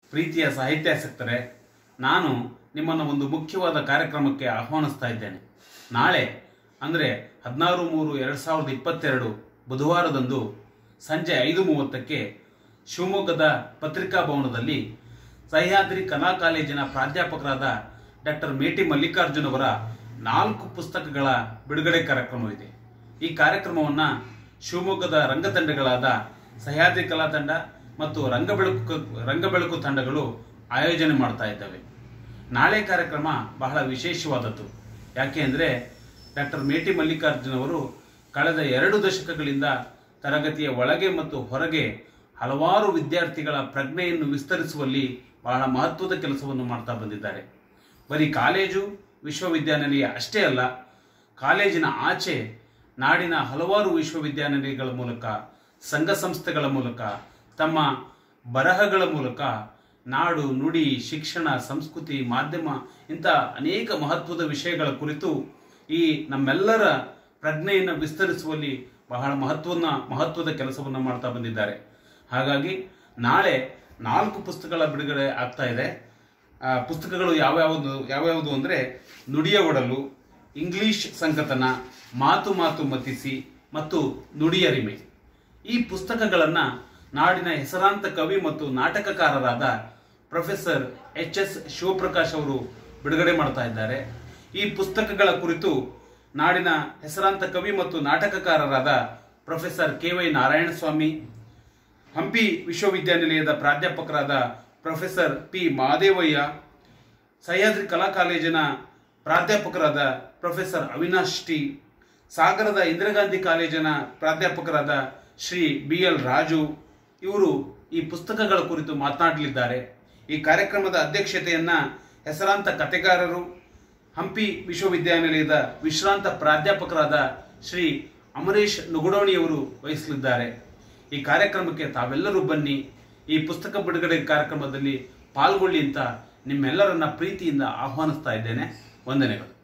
ಪ್ರೀತಿಯ ಸಾಹಿತ್ಯಾಸಕ್ತರೆ ನಾನು ನಿಮ್ಮನ್ನು ಒಂದು ಮುಖ್ಯವಾದ ಕಾರ್ಯಕ್ರಮಕ್ಕೆ ಆಹ್ವಾನಿಸ್ತಾ ಇದ್ದೇನೆ ನಾಳೆ ಅಂದರೆ ಹದಿನಾರು ಮೂರು ಎರಡು ಸಾವಿರದ ಇಪ್ಪತ್ತೆರಡು ಬುಧವಾರದಂದು ಸಂಜೆ ಐದು ಮೂವತ್ತಕ್ಕೆ ಶಿವಮೊಗ್ಗದ ಪತ್ರಿಕಾ ಭವನದಲ್ಲಿ ಸಹ್ಯಾದ್ರಿ ಕಲಾ ಕಾಲೇಜಿನ ಪ್ರಾಧ್ಯಾಪಕರಾದ ಡಾಕ್ಟರ್ ಮೇಟಿ ಮಲ್ಲಿಕಾರ್ಜುನ್ ಅವರ ನಾಲ್ಕು ಪುಸ್ತಕಗಳ ಬಿಡುಗಡೆ ಕಾರ್ಯಕ್ರಮವಿದೆ ಈ ಕಾರ್ಯಕ್ರಮವನ್ನು ಶಿವಮೊಗ್ಗದ ರಂಗತಂಡಗಳಾದ ಸಹ್ಯಾದ್ರಿ ಕಲಾ ತಂಡ ಮತ್ತು ರಂಗಬೆಳಕು ರಂಗಬೆಳಕು ತಂಡಗಳು ಆಯೋಜನೆ ಮಾಡ್ತಾ ಇದ್ದಾವೆ ನಾಳೆ ಕಾರ್ಯಕ್ರಮ ಬಹಳ ವಿಶೇಷವಾದದ್ದು ಯಾಕೆ ಅಂದರೆ ಡಾಕ್ಟರ್ ಮೇಟಿ ಮಲ್ಲಿಕಾರ್ಜುನ್ ಅವರು ಕಳೆದ ಎರಡು ದಶಕಗಳಿಂದ ತರಗತಿಯ ಒಳಗೆ ಮತ್ತು ಹೊರಗೆ ಹಲವಾರು ವಿದ್ಯಾರ್ಥಿಗಳ ಪ್ರಜ್ಞೆಯನ್ನು ವಿಸ್ತರಿಸುವಲ್ಲಿ ಬಹಳ ಮಹತ್ವದ ಕೆಲಸವನ್ನು ಮಾಡ್ತಾ ಬಂದಿದ್ದಾರೆ ಬರೀ ಕಾಲೇಜು ವಿಶ್ವವಿದ್ಯಾನಿಲಯ ಅಷ್ಟೇ ಅಲ್ಲ ಕಾಲೇಜಿನ ಆಚೆ ನಾಡಿನ ಹಲವಾರು ವಿಶ್ವವಿದ್ಯಾನಿಲಯಗಳ ಮೂಲಕ ಸಂಘ ಸಂಸ್ಥೆಗಳ ಮೂಲಕ ತಮ್ಮ ಬರಹಗಳ ಮೂಲಕ ನಾಡು ನುಡಿ ಶಿಕ್ಷಣ ಸಂಸ್ಕೃತಿ ಮಾಧ್ಯಮ ಇಂಥ ಅನೇಕ ಮಹತ್ವದ ವಿಷಯಗಳ ಕುರಿತು ಈ ನಮ್ಮೆಲ್ಲರ ಪ್ರಜ್ಞೆಯನ್ನು ವಿಸ್ತರಿಸುವಲ್ಲಿ ಬಹಳ ಮಹತ್ವನ ಮಹತ್ವದ ಕೆಲಸವನ್ನು ಮಾಡ್ತಾ ಬಂದಿದ್ದಾರೆ ಹಾಗಾಗಿ ನಾಳೆ ನಾಲ್ಕು ಪುಸ್ತಕಗಳ ಬಿಡುಗಡೆ ಆಗ್ತಾ ಇದೆ ಆ ಪುಸ್ತಕಗಳು ಯಾವ್ಯಾವುದು ಯಾವ್ಯಾವುದು ಅಂದರೆ ನುಡಿಯ ಒಡಲು ಇಂಗ್ಲಿಷ್ ಸಂಕತನ ಮಾತು ಮಾತು ಮತಿಸಿ ಮತ್ತು ನುಡಿಯರಿಮೆ ಈ ಪುಸ್ತಕಗಳನ್ನು ನಾಡಿನ ಹೆಸರಾಂತ ಕವಿ ಮತ್ತು ನಾಟಕಕಾರರಾದ ಪ್ರೊಫೆಸರ್ ಎಚ್ ಎಸ್ ಶಿವಪ್ರಕಾಶ್ ಅವರು ಬಿಡುಗಡೆ ಮಾಡ್ತಾ ಇದ್ದಾರೆ ಈ ಪುಸ್ತಕಗಳ ಕುರಿತು ನಾಡಿನ ಹೆಸರಾಂತ ಕವಿ ಮತ್ತು ನಾಟಕಕಾರರಾದ professor K Y Narayanaswamy Hampi ವಿಶ್ವವಿದ್ಯಾನಿಲಯದ ಪ್ರಾಧ್ಯಾಪಕರಾದ ಪ್ರೊಫೆಸರ್ ಪಿ ಮಹಾದೇವಯ್ಯ ಸಹ್ಯಾದ್ರಿ ಕಲಾ ಕಾಲೇಜಿನ ಪ್ರಾಧ್ಯಾಪಕರಾದ ಪ್ರೊಫೆಸರ್ ಅವಿನಾಶ್ ಟಿ ಸಾಗರದ ಇಂದಿರಾಗಾಂಧಿ ಕಾಲೇಜಿನ ಪ್ರಾಧ್ಯಾಪಕರಾದ ಶ್ರೀ ಬಿ ಎಲ್ ರಾಜು ಇವರು ಈ ಪುಸ್ತಕಗಳ ಕುರಿತು ಮಾತನಾಡಲಿದ್ದಾರೆ ಈ ಕಾರ್ಯಕ್ರಮದ ಅಧ್ಯಕ್ಷತೆಯನ್ನ ಹೆಸರಾಂತ ಕತೆಗಾರರು ಹಂಪಿ ವಿಶ್ವವಿದ್ಯಾನಿಲಯದ ವಿಶ್ರಾಂತ ಪ್ರಾಧ್ಯಾಪಕರಾದ ಶ್ರೀ ಅಮರೇಶ್ ನುಗುಡೋಣಿಯವರು ವಹಿಸಲಿದ್ದಾರೆ ಈ ಕಾರ್ಯಕ್ರಮಕ್ಕೆ ತಾವೆಲ್ಲರೂ ಬನ್ನಿ ಈ ಪುಸ್ತಕ ಬಿಡುಗಡೆ ಕಾರ್ಯಕ್ರಮದಲ್ಲಿ ಪಾಲ್ಗೊಳ್ಳಿ ಅಂತ ನಿಮ್ಮೆಲ್ಲರನ್ನ ಪ್ರೀತಿಯಿಂದ ಆಹ್ವಾನಿಸ್ತಾ ಇದ್ದೇನೆ ವಂದನೆಗಳು